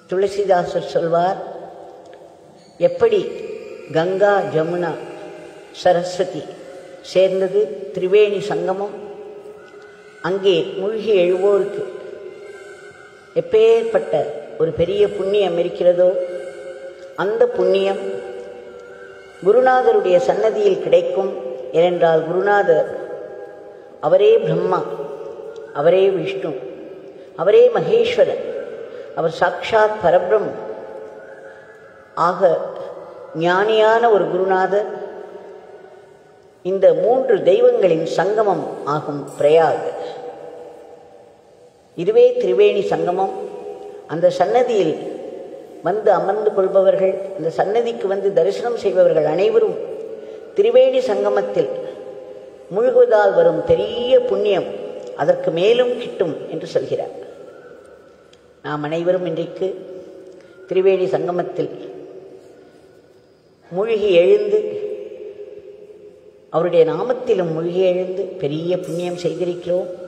துளசிதாசர் சொல்வார் எப்படி கங்கா ஜமுனா சரஸ்வதி சேர்ந்தது திரிவேணி சங்கமம் அங்கே மூழ்கி எழுவோருக்கு எப்பேற்பட்ட ஒரு பெரிய புண்ணியம் இருக்கிறதோ அந்த புண்ணியம் குருநாதருடைய சன்னதியில் கிடைக்கும் ஏனென்றால் குருநாதர் அவரே பிரம்மா அவரே விஷ்ணு அவரே மகேஸ்வரன் அவர் சாக்ஷாத் பரபிரம் ஆக ஞானியான ஒரு குருநாதர் இந்த மூன்று தெய்வங்களின் சங்கமம் ஆகும் பிரயாக் இதுவே திரிவேணி சங்கமம் அந்த சன்னதியில் வந்து அமர்ந்து கொள்பவர்கள் அந்த சன்னதிக்கு வந்து தரிசனம் செய்பவர்கள் அனைவரும் திரிவேணி சங்கமத்தில் முழுகுவதால் வரும் பெரிய புண்ணியம் அதற்கு மேலும் கிட்டும் என்று சொல்கிறார் நாம் அனைவரும் இன்றைக்கு திரிவேணி சங்கமத்தில் மூழ்கி எழுந்து அவருடைய நாமத்திலும் மூழ்கி எழுந்து பெரிய புண்ணியம் செய்திருக்கிறோம்